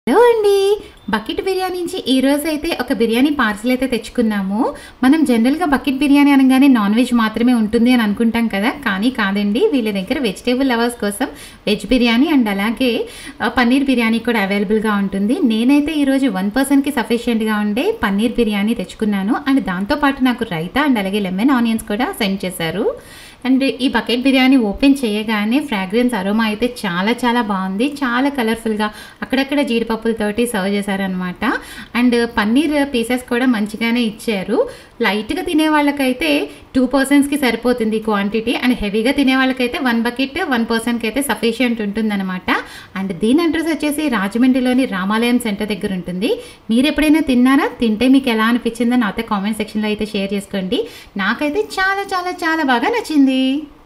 hello అండి bucket biryani నుంచి ఈ రోజు అయితే ఒక బిర్యానీ పార్సల్ అయితే తెచ్చుకున్నాము మనం జనరల్గా బకెట్ బిర్యానీ అనగానే నాన్ వెజ్ మాత్రమే ఉంటుంది అని అనుకుంటాం కదా కానీ కాదండి వీళ్ళ దగ్గర వెజిటేబుల్ లవర్స్ కోసం వెజ్ బిర్యానీ అండ్ అలాగే ఆ, పన్నీర్ బిర్యానీ కూడా అవైలబుల్గా ఉంటుంది నేనైతే ఈరోజు వన్ పర్సన్కి సఫిషియెంట్గా ఉండే పన్నీర్ బిర్యానీ తెచ్చుకున్నాను అండ్ దాంతోపాటు నాకు రైతా అండ్ అలాగే లెమన్ ఆనియన్స్ కూడా సెండ్ చేశారు అండ్ ఈ బకెట్ బిర్యానీ ఓపెన్ చేయగానే ఫ్రాగ్రెన్స్ అరోమా అయితే చాలా చాలా బాగుంది చాలా కలర్ఫుల్గా అక్కడక్కడ జీడిపప్పులతోటి సర్వ్ చేశారనమాట అండ్ పన్నీర్ పీసెస్ కూడా మంచిగానే ఇచ్చారు లైట్గా తినే వాళ్ళకైతే టూ పర్సన్స్కి సరిపోతుంది క్వాంటిటీ అండ్ హెవీగా తినే వాళ్ళకైతే వన్ బకెట్ వన్ పర్సన్కి అయితే సఫిషియంట్ ఉంటుందన్నమాట అండ్ దీని అడ్రస్ వచ్చేసి రాజమండ్రిలోని రామాలయం సెంటర్ దగ్గర ఉంటుంది మీరు ఎప్పుడైనా తిన్నారా తింటే మీకు ఎలా అనిపించిందో నాతో కామెంట్ సెక్షన్లో అయితే షేర్ చేసుకోండి నాకైతే చాలా చాలా చాలా బాగా నచ్చింది